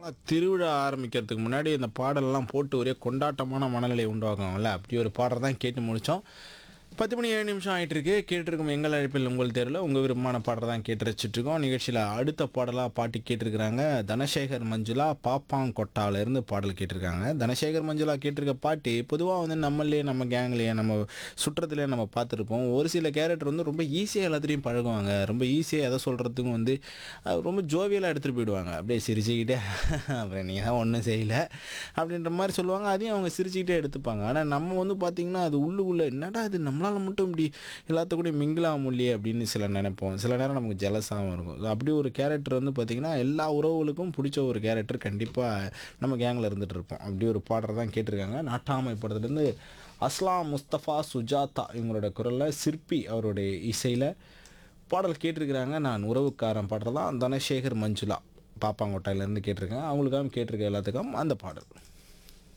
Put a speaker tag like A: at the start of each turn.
A: திருவிழா ஆரம்பிக்கிறதுக்கு முன்னாடி இந்த பாடலெல்லாம் போட்டு ஒரே கொண்டாட்டமான மனநிலை உண்டாக்குவாங்கல்ல அப்படி ஒரு பாடல் தான் கேட்டு முடித்தோம் பத்து மணி ஏழு நிமிஷம் ஆயிட்டு இருக்கு கேட்டிருக்கும் எங்கள் அழைப்பில் உங்கள் தேர்வில் உங்கள் விருப்பமான பாடல் தான் கேட்டு ரசிச்சுட்டு இருக்கோம் நிகழ்ச்சியில் அடுத்த பாடலாக பாட்டு கேட்டிருக்கிறாங்க தனசேகர் மஞ்சுளா பாப்பாங்கொட்டால இருந்து பாடல் கேட்டிருக்காங்க தனசேகர் மஞ்சுளா கேட்டிருக்க பாட்டு பொதுவாக வந்து நம்மளே நம்ம கேங்லேயே நம்ம சுற்றத்துலேயே நம்ம பார்த்துருப்போம் ஒரு சில கேரக்டர் வந்து ரொம்ப ஈஸியாக எல்லாத்துலேயும் பழகுவாங்க ரொம்ப ஈஸியாக எதை சொல்கிறதுக்கும் வந்து அஹ், ரொம்ப ஜோவியலாக எடுத்துகிட்டு போயிடுவாங்க அப்படியே சிரிச்சுக்கிட்டே அப்புறம் நீ தான் ஒன்றும் செய்யலை அப்படின்ற மாதிரி சொல்லுவாங்க அதையும் அவங்க சிரிச்சுக்கிட்டே எடுத்துப்பாங்க ஆனால் நம்ம வந்து பார்த்திங்கன்னா அது உள்ளுக்குள்ளே என்னடா இது நம்மளால் மட்டும் இப்படி எல்லாத்த கூட மிங்கிள் ஆக முடியலையே அப்படின்னு சில நினைப்போம் சில நேரம் நமக்கு ஜெலஸாகவும் இருக்கும் So, அப்படி ஒரு கேரக்டர் வந்து பார்த்திங்கன்னா எல்லா உறவுகளுக்கும் பிடிச்ச ஒரு கேரக்டர் கண்டிப்பாக நம்ம கேங்கில் இருந்துகிட்டு இருப்போம் அப்படி ஒரு பாடல் தான் கேட்டிருக்காங்க நாட்டாமை படத்துலேருந்து அஸ்லாம் முஸ்தபா சுஜாதா இவங்களோட குரலில் சிற்பி அவருடைய இசையில் பாடல் கேட்டிருக்கிறாங்க நான் உறவுக்காரன் பாடல் தான் தனசேகர் மஞ்சுளா பாப்பாங்கோட்டையிலேருந்து கேட்டிருக்கேன் அவங்களுக்காக கேட்டிருக்க எல்லாத்துக்கும் அந்த பாடல்